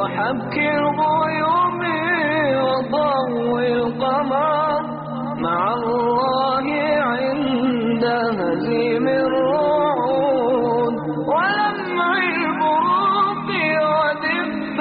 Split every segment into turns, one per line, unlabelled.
وحبك الغيوم وضوء القمر مع الله عند هزيم الرعود ولمع البروق ودق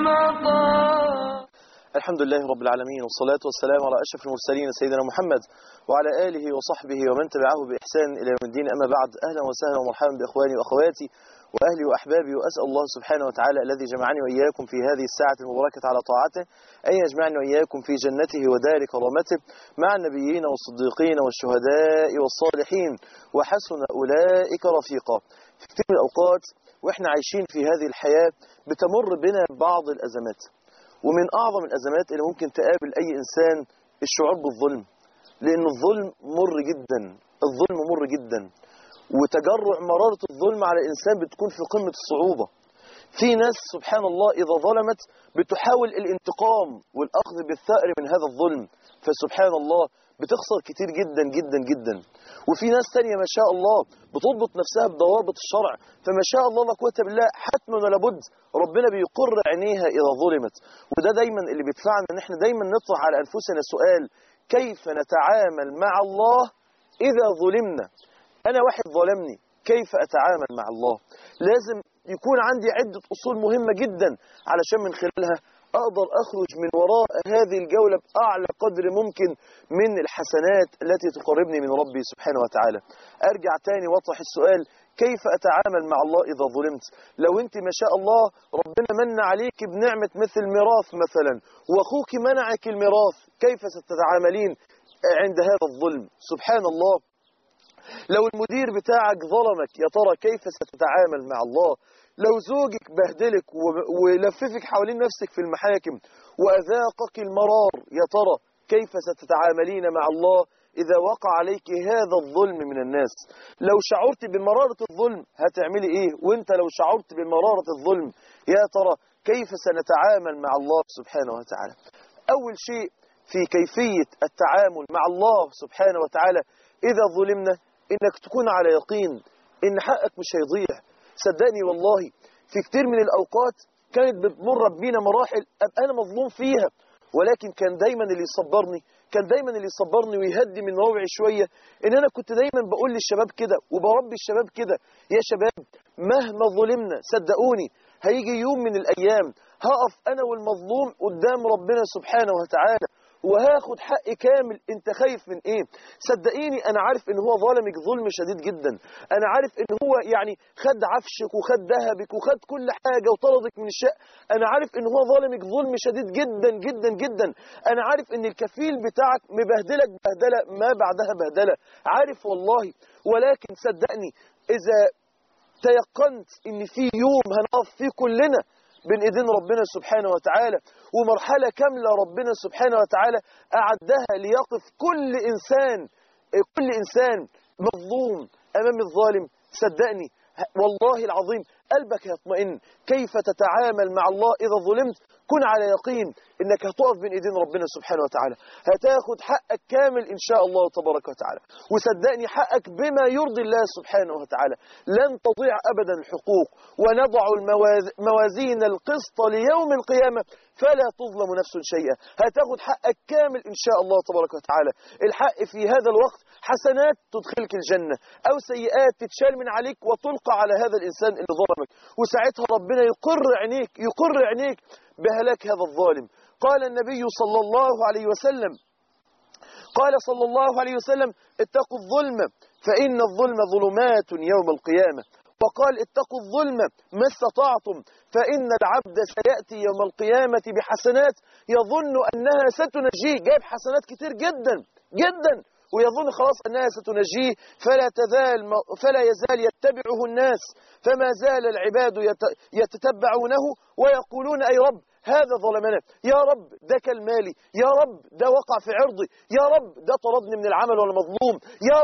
المطر
الحمد لله رب العالمين والصلاة والسلام على أشرف المرسلين سيدنا محمد وعلى آله وصحبه ومن تبعه بإحسان إلى يوم الدين أما بعد أهلا وسهلا ومرحبا بإخواني وأخواتي وأهلي وأحبابي وأسأل الله سبحانه وتعالى الذي جمعني وإياكم في هذه الساعة المباركة على طاعته أن يجمعني وإياكم في جنته ودار كرامته مع النبيين والصديقين والشهداء والصالحين وحسن أولئك رفيقا في كثير من الأوقات وإحنا عايشين في هذه الحياة بتمر بنا بعض الأزمات ومن أعظم الأزمات اللي ممكن تقابل أي إنسان الشعور بالظلم لأن الظلم مر جدا الظلم مر جدا وتجرع مرارة الظلم على الإنسان بتكون في قمة الصعوبة في ناس سبحان الله إذا ظلمت بتحاول الانتقام والأخذ بالثأر من هذا الظلم فسبحان الله بتخسر كتير جدا جدا جدا وفي ناس تانية ما شاء الله بتضبط نفسها بضوابط الشرع فما شاء الله لا قوه بالله حتما ولا بد ربنا بيقر عينيها إذا ظلمت وده دايما اللي بيدفعنا ان احنا دايما نطرح على أنفسنا سؤال كيف نتعامل مع الله إذا ظلمنا أنا واحد ظلمني كيف أتعامل مع الله لازم يكون عندي عدة أصول مهمة جدا علشان من خلالها أقدر أخرج من وراء هذه الجولة بأعلى قدر ممكن من الحسنات التي تقربني من ربي سبحانه وتعالى أرجع تاني واطرح السؤال كيف أتعامل مع الله إذا ظلمت لو أنت ما شاء الله ربنا من عليك بنعمة مثل ميراث مثلا وأخوك منعك الميراث كيف ستتعاملين عند هذا الظلم سبحان الله لو المدير بتاعك ظلمك يا ترى كيف ستتعامل مع الله لو زوجك بهدلك ولففك حوالين نفسك في المحاكم وأذاقك المرار يا ترى كيف ستتعاملين مع الله إذا وقع عليك هذا الظلم من الناس لو شعرت بمرارة الظلم هتعملي إيه وانت لو شعرت بمرارة الظلم يا ترى كيف سنتعامل مع الله سبحانه وتعالى أول شيء في كيفية التعامل مع الله سبحانه وتعالى إذا ظلمنا إنك تكون على يقين إن حقك مش هيضيع صدقني والله في كتير من الأوقات كانت بتمر بينا مراحل أبقى أنا مظلوم فيها ولكن كان دايما اللي يصبرني كان دايما اللي يصبرني ويهدي من روعي شوية إن أنا كنت دايما بقول للشباب كده وبربي الشباب كده يا شباب مهما ظلمنا صدقوني هيجي يوم من الأيام هقف أنا والمظلوم قدام ربنا سبحانه وتعالى وهاخد حق كامل انت خايف من ايه صدقيني انا عارف ان هو ظالمك ظلم شديد جدا انا عارف ان هو يعني خد عفشك وخد ذهبك وخد كل حاجة وطردك من الشقة انا عارف ان هو ظالمك ظلم شديد جدا جدا جدا انا عارف ان الكفيل بتاعك مبهدلك بهدلة ما بعدها بهدلة عارف والله ولكن صدقني اذا تيقنت ان في يوم هنقف فيه كلنا بين ايدين ربنا سبحانه وتعالى ومرحلة كاملة ربنا سبحانه وتعالى أعدها ليقف كل إنسان كل إنسان مظلوم أمام الظالم صدقني والله العظيم قلبك يطمئن كيف تتعامل مع الله إذا ظلمت كن على يقين انك هتقف بين ايدين ربنا سبحانه وتعالى هتاخد حقك كامل ان شاء الله تبارك وتعالى وصدقني حقك بما يرضي الله سبحانه وتعالى لن تضيع ابدا الحقوق ونضع الموازين القسط ليوم القيامة فلا تظلم نفس شيئا هتاخد حقك كامل ان شاء الله تبارك وتعالى الحق في هذا الوقت حسنات تدخلك الجنة او سيئات تتشال من عليك وتلقى على هذا الانسان اللي ظلمك وساعتها ربنا يقر عينيك يقر عينيك بهلاك هذا الظالم قال النبي صلى الله عليه وسلم قال صلى الله عليه وسلم اتقوا الظلم فإن الظلم ظلمات يوم القيامة وقال اتقوا الظلم ما استطعتم فإن العبد سيأتي يوم القيامة بحسنات يظن أنها ستنجيه جايب حسنات كتير جدا جدا ويظن خلاص أنها ستنجيه فلا تزال فلا يزال يتبعه الناس فما زال العباد يتتبعونه ويقولون أي رب هذا ظلمنا يا رب ده كالمالي يا رب ده وقع في عرضي يا رب ده طردني من العمل وانا مظلوم يا رب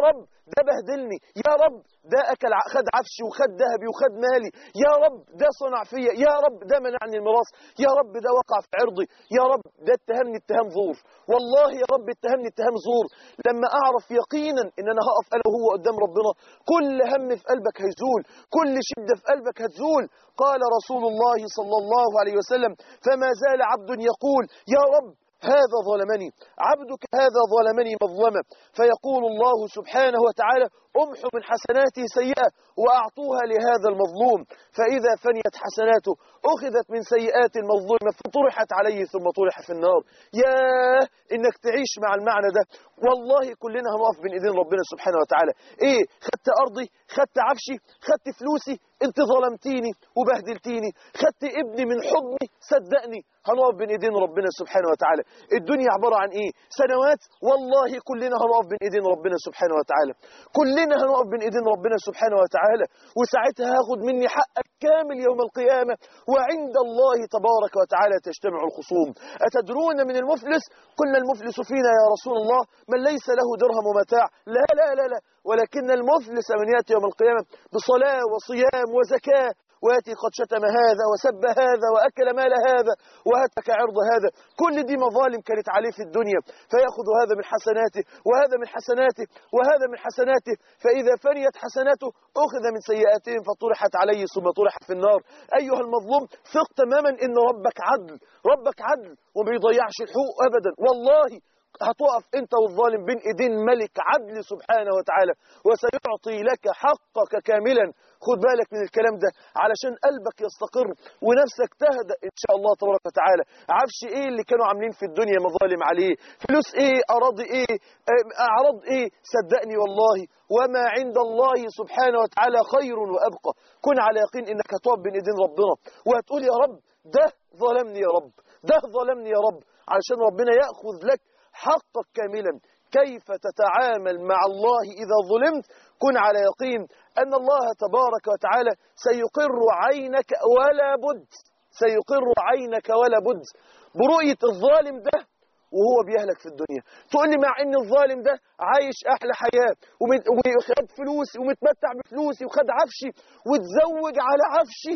ده بهدلني يا رب ده اكل ع- خد عفشي وخد ذهبي وخد مالي يا رب ده صنع فيا يا رب ده منعني الميراث يا رب ده وقع في عرضي يا رب ده اتهمني اتهام زور والله يا رب اتهمني اتهام زور لما اعرف يقينا ان انا هقف انا وهو قدام ربنا كل هم في قلبك هيزول كل شده في قلبك هتزول قال رسول الله صلى الله عليه وسلم فما زال عبد يقول يا رب هذا ظلمني عبدك هذا ظلمني مظلمة فيقول الله سبحانه وتعالى أمحو من حسناته سيئة وأعطوها لهذا المظلوم فإذا فنيت حسناته أخذت من سيئات المظلوم فطرحت عليه ثم طرح في النار ياه إنك تعيش مع المعنى ده والله كلنا هنقف بين إيدين ربنا سبحانه وتعالى إيه خدت أرضي خدت عفشي خدت فلوسي انت ظلمتيني وبهدلتيني خدت ابني من حضني صدقني هنقف بين ايدين ربنا سبحانه وتعالى الدنيا عبارة عن ايه سنوات والله كلنا هنقف بين ايدين ربنا سبحانه وتعالى كلنا هنقف بين ايدين ربنا سبحانه وتعالى وساعتها هاخد مني حقك كامل يوم القيامة وعند الله تبارك وتعالى تجتمع الخصوم أتدرون من المفلس قلنا المفلس فينا يا رسول الله من ليس له درهم ومتاع لا لا لا لا ولكن المفلس من يأتي يوم القيامة بصلاة وصيام وزكاة ويأتي قد شتم هذا وسب هذا وأكل مال هذا وهتك عرض هذا كل دي مظالم كانت عليه في الدنيا فيأخذ هذا من حسناته وهذا من حسناته وهذا من حسناته فإذا فنيت حسناته أخذ من سيئاتهم فطرحت عليه ثم طرح في النار أيها المظلوم ثق تماما إن ربك عدل ربك عدل وما بيضيعش الحقوق أبدا والله هتقف انت والظالم بين ايدين ملك عدل سبحانه وتعالى وسيعطي لك حقك كاملا خد بالك من الكلام ده علشان قلبك يستقر ونفسك تهدأ ان شاء الله تبارك وتعالى عفش ايه اللي كانوا عاملين في الدنيا مظالم عليه فلوس ايه اراضي ايه اه، اعراض ايه صدقني والله وما عند الله سبحانه وتعالى خير وابقى كن على يقين انك هتقف بين ايدين ربنا وهتقول يا رب ده ظلمني يا رب ده ظلمني يا رب علشان ربنا ياخذ لك حقك كاملا كيف تتعامل مع الله إذا ظلمت كن على يقين أن الله تبارك وتعالى سيقر عينك ولا بد سيقر عينك ولا بد برؤية الظالم ده وهو بيهلك في الدنيا تقول لي مع ان الظالم ده عايش احلى حياة ومت- وخد فلوسي ومتمتع بفلوسي وخد عفشي وتزوج على عفشي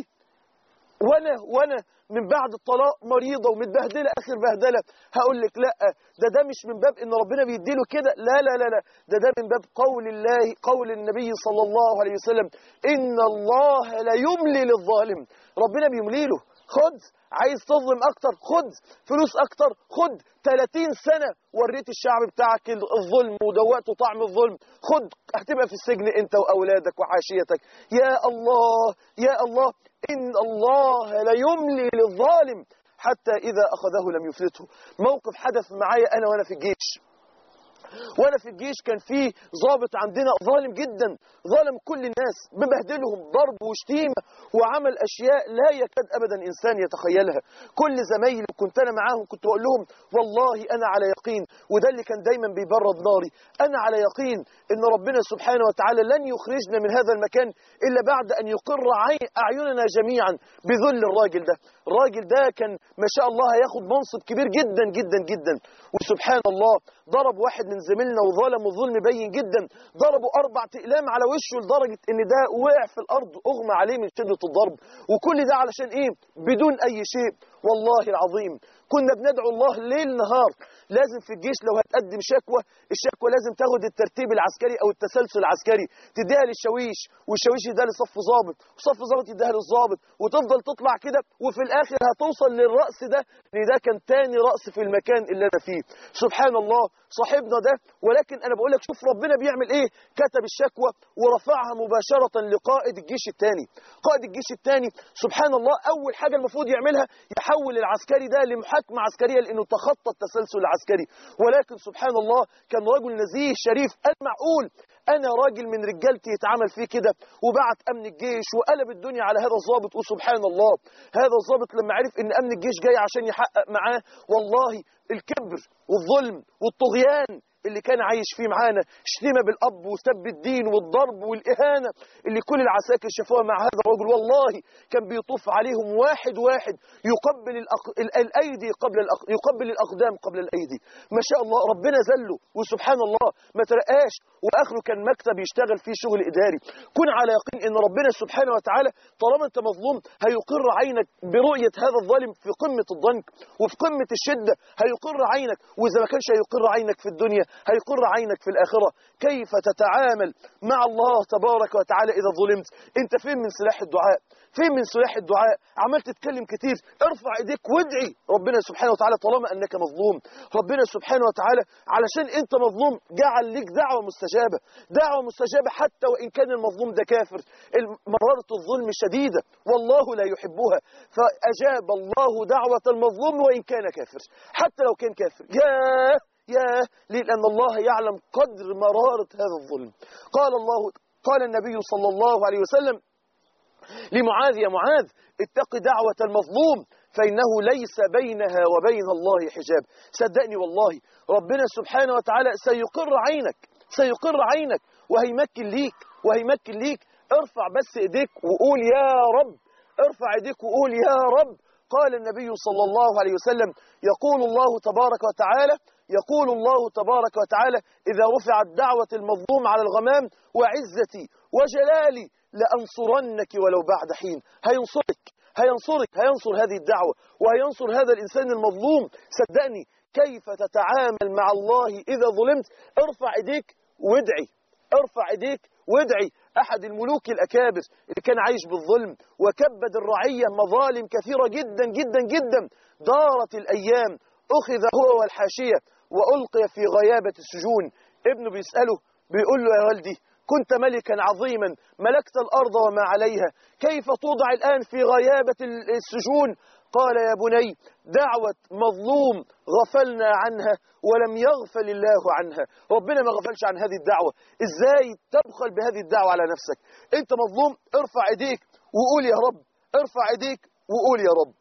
وانا وانا من بعد الطلاق مريضه ومتبهدله اخر بهدله هقول لك لا ده ده مش من باب ان ربنا بيديله كده لا لا لا لا ده ده من باب قول الله قول النبي صلى الله عليه وسلم ان الله لا يملي للظالم ربنا بيملي له خد عايز تظلم اكتر خد فلوس اكتر خد 30 سنه وريت الشعب بتاعك الظلم ودوقته طعم الظلم خد هتبقى في السجن انت واولادك وحاشيتك يا الله يا الله إن الله لا يملي للظالم حتى إذا أخذه لم يفلته موقف حدث معايا أنا وأنا في الجيش وانا في الجيش كان في ضابط عندنا ظالم جدا ظلم كل الناس ببهدلهم ضرب وشتيمه وعمل اشياء لا يكاد ابدا انسان يتخيلها كل زمايلي كنت انا معاهم كنت بقول لهم والله انا على يقين وده اللي كان دايما بيبرد ناري انا على يقين ان ربنا سبحانه وتعالى لن يخرجنا من هذا المكان الا بعد ان يقر عي- اعيننا جميعا بذل الراجل ده الراجل ده كان ما شاء الله هياخد منصب كبير جدا جدا جدا وسبحان الله ضرب واحد من زميلنا وظلمه ظلم بين جدا ضربه اربع اقلام على وشه لدرجه ان ده وقع في الارض اغمى عليه من شده الضرب وكل ده علشان ايه بدون اي شيء والله العظيم كنا بندعو الله ليل نهار لازم في الجيش لو هتقدم شكوى الشكوى لازم تاخد الترتيب العسكري او التسلسل العسكري تديها للشاويش والشاويش يديها لصف ضابط وصف ضابط يديها للضابط وتفضل تطلع كده وفي الاخر هتوصل للراس ده لان ده كان تاني راس في المكان اللي انا فيه سبحان الله صاحبنا ده ولكن انا بقول لك شوف ربنا بيعمل ايه كتب الشكوى ورفعها مباشره لقائد الجيش الثاني قائد الجيش الثاني سبحان الله اول حاجه المفروض يعملها يحول العسكري ده لمحاكمه عسكريه لانه تخطى التسلسل العسكري ولكن سبحان الله كان رجل نزيه شريف المعقول انا راجل من رجالتي يتعمل فيه كده وبعت امن الجيش وقلب الدنيا على هذا الضابط وسبحان الله هذا الضابط لما عرف ان امن الجيش جاي عشان يحقق معاه والله الكبر والظلم والطغيان اللي كان عايش فيه معانا شتيمة بالأب وسب الدين والضرب والإهانة اللي كل العساكر شافوها مع هذا الرجل والله كان بيطوف عليهم واحد واحد يقبل الأق... ال- الأيدي قبل الأق... يقبل الأقدام قبل الأيدي ما شاء الله ربنا ذله وسبحان الله ما ترقاش وآخره كان مكتب يشتغل فيه شغل إداري كن على يقين إن ربنا سبحانه وتعالى طالما أنت مظلوم هيقر عينك برؤية هذا الظالم في قمة الضنك وفي قمة الشدة هيقر عينك وإذا ما كانش هيقر عينك في الدنيا هيقر عينك في الآخرة كيف تتعامل مع الله تبارك وتعالى إذا ظلمت أنت فين من سلاح الدعاء فين من سلاح الدعاء عمال تتكلم كتير ارفع ايديك وادعي ربنا سبحانه وتعالى طالما انك مظلوم ربنا سبحانه وتعالى علشان انت مظلوم جعل لك دعوة مستجابة دعوة مستجابة حتى وان كان المظلوم ده كافر الم- مرارة الظلم شديدة والله لا يحبها فاجاب الله دعوة المظلوم وان كان كافر حتى لو كان كافر ياه ياه ليه؟ لأن الله يعلم قدر مرارة هذا الظلم قال الله قال النبي صلى الله عليه وسلم لمعاذ يا معاذ اتق دعوة المظلوم فإنه ليس بينها وبين الله حجاب صدقني والله ربنا سبحانه وتعالى سيقر عينك سيقر عينك وهيمكن ليك وهيمكن ليك ارفع بس ايديك وقول يا رب ارفع ايديك وقول يا رب قال النبي صلى الله عليه وسلم يقول الله تبارك وتعالى يقول الله تبارك وتعالى إذا رفعت دعوة المظلوم على الغمام وعزتي وجلالي لأنصرنك ولو بعد حين هينصرك هينصرك هينصر هذه الدعوة وهينصر هذا الإنسان المظلوم صدقني كيف تتعامل مع الله إذا ظلمت ارفع ايديك وادعي ارفع ايديك وادعي أحد الملوك الأكابر اللي كان عايش بالظلم وكبد الرعية مظالم كثيرة جدا جدا جدا دارت الأيام أخذ هو والحاشية وألقي في غيابة السجون ابنه بيسأله بيقول له يا والدي كنت ملكا عظيما ملكت الأرض وما عليها كيف توضع الآن في غيابة السجون قال يا بني دعوة مظلوم غفلنا عنها ولم يغفل الله عنها ربنا ما غفلش عن هذه الدعوة ازاي تبخل بهذه الدعوة على نفسك انت مظلوم ارفع ايديك وقول يا رب ارفع ايديك وقول يا رب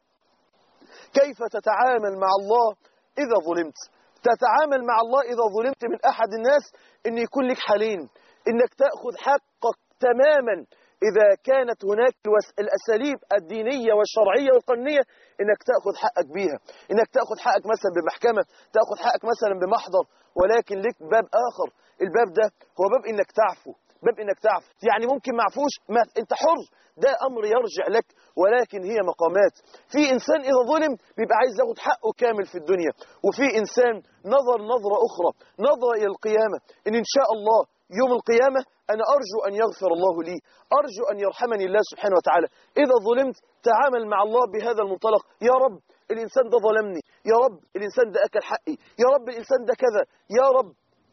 كيف تتعامل مع الله إذا ظلمت تتعامل مع الله إذا ظلمت من أحد الناس أن يكون لك حالين أنك تأخذ حقك تماما إذا كانت هناك الوس- الأساليب الدينية والشرعية والقانونية أنك تأخذ حقك بيها أنك تأخذ حقك مثلا بمحكمة تأخذ حقك مثلا بمحضر ولكن لك باب آخر الباب ده هو باب أنك تعفو باب انك تعفو يعني ممكن معفوش ما انت حر ده امر يرجع لك ولكن هي مقامات في انسان اذا ظلم بيبقى عايز ياخد حقه كامل في الدنيا وفي انسان نظر نظرة اخرى نظر الى القيامة ان ان شاء الله يوم القيامة انا ارجو ان يغفر الله لي ارجو ان يرحمني الله سبحانه وتعالى اذا ظلمت تعامل مع الله بهذا المنطلق يا رب الانسان ده ظلمني يا رب الانسان ده اكل حقي يا رب الانسان ده كذا يا رب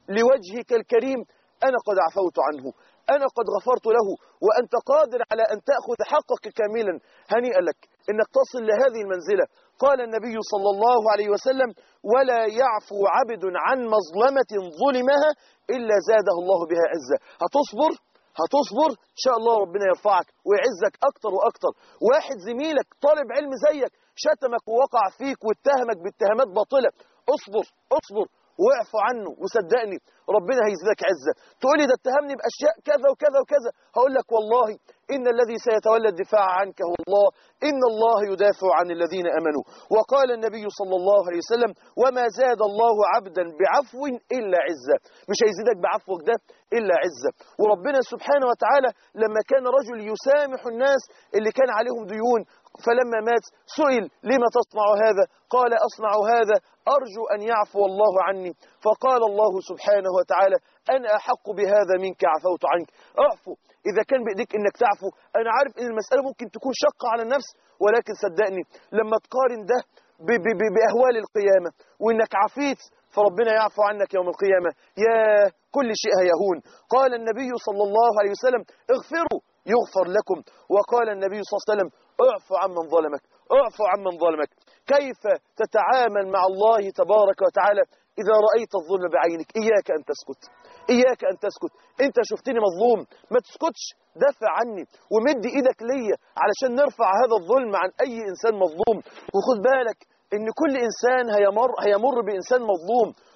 لوجهك الكريم أنا قد عفوت عنه أنا قد غفرت له وأنت قادر على أن تأخذ حقك كاملا هنيئا لك إنك تصل لهذه المنزلة قال النبي صلى الله عليه وسلم ولا يعفو عبد عن مظلمة ظلمها إلا زاده الله بها عزة هتصبر هتصبر إن شاء الله ربنا يرفعك ويعزك أكتر وأكتر واحد زميلك طالب علم زيك شتمك ووقع فيك واتهمك باتهامات باطلة اصبر اصبر واعفو عنه وصدقني ربنا هيزيدك عزة تقول لي ده اتهمني بأشياء كذا وكذا وكذا هقول لك والله إن الذي سيتولى الدفاع عنك هو الله إن الله يدافع عن الذين أمنوا وقال النبي صلى الله عليه وسلم وما زاد الله عبدا بعفو إلا عزة مش هيزيدك بعفوك ده إلا عزة وربنا سبحانه وتعالى لما كان رجل يسامح الناس اللي كان عليهم ديون فلما مات سئل لما تصنع هذا قال أصنع هذا أرجو أن يعفو الله عني فقال الله سبحانه وتعالى أنا أحق بهذا منك عفوت عنك اعفو إذا كان بإيديك إنك تعفو أنا عارف إن المسألة ممكن تكون شقة على النفس ولكن صدقني لما تقارن ده ب- ب- ب- بأهوال القيامة وإنك عفيت فربنا يعفو عنك يوم القيامة يا كل شيء هيهون قال النبي صلى الله عليه وسلم اغفروا يغفر لكم وقال النبي صلى الله عليه وسلم اعفو عمن ظلمك اعفو عمن ظلمك كيف تتعامل مع الله تبارك وتعالى إذا رأيت الظلم بعينك إياك أن تسكت إياك أن تسكت أنت شفتني مظلوم ما تسكتش دافع عني ومد إيدك ليا علشان نرفع هذا الظلم عن أي إنسان مظلوم وخد بالك إن كل إنسان هيمر, هيمر بإنسان مظلوم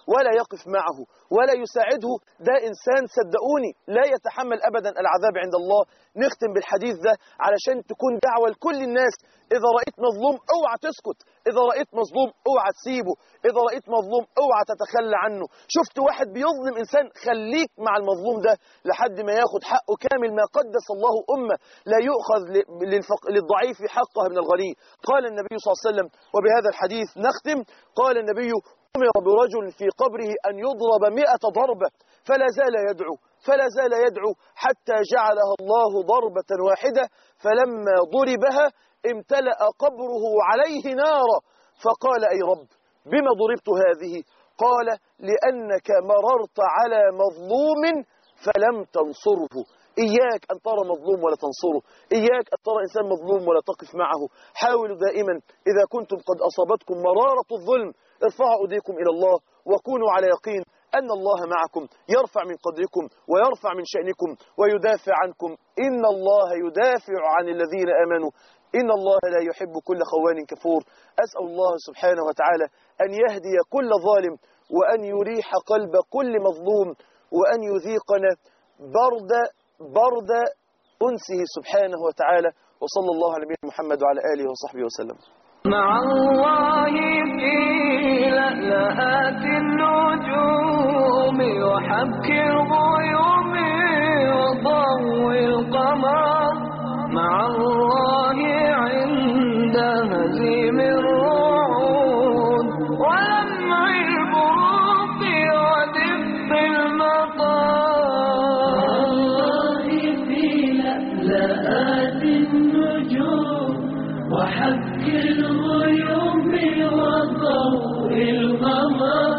ولا يقف معه ولا يساعده ده إنسان صدقوني لا يتحمل أبدا العذاب عند الله نختم بالحديث ده علشان تكون دعوة لكل الناس إذا رأيت مظلوم اوعى تسكت إذا رأيت مظلوم اوعى تسيبه إذا رأيت مظلوم اوعى تتخلى عنه شفت واحد بيظلم إنسان خليك مع المظلوم ده لحد ما ياخد حقه كامل ما قدس الله أمة لا يؤخذ للفق... للضعيف حقه من الغني قال النبي صلى الله عليه وسلم وبهذا الحديث نختم قال النبي أمر برجل في قبره أن يضرب مئة ضربة فلا زال يدعو فلا زال يدعو حتى جعلها الله ضربة واحدة فلما ضربها امتلأ قبره عليه نارا فقال أي رب بما ضربت هذه قال لأنك مررت على مظلوم فلم تنصره إياك أن ترى مظلوم ولا تنصره إياك أن ترى إنسان مظلوم ولا تقف معه حاولوا دائما إذا كنتم قد أصابتكم مرارة الظلم ارفعوا أيديكم إلى الله وكونوا على يقين أن الله معكم يرفع من قدركم ويرفع من شأنكم ويدافع عنكم إن الله يدافع عن الذين آمنوا إن الله لا يحب كل خوان كفور أسأل الله سبحانه وتعالى أن يهدي كل ظالم وأن يريح قلب كل مظلوم وأن يذيقنا برد برد أنسه سبحانه وتعالى وصلى الله على نبينا محمد وعلى آله وصحبه وسلم
مع الله في لألآت النجوم وحبك الغيوم وضوء القمر مع الله عند هزيم الرعود ولمع البروق ودفء المطر
الله في لألآت النجوم وحك الغيوم وضوء القمر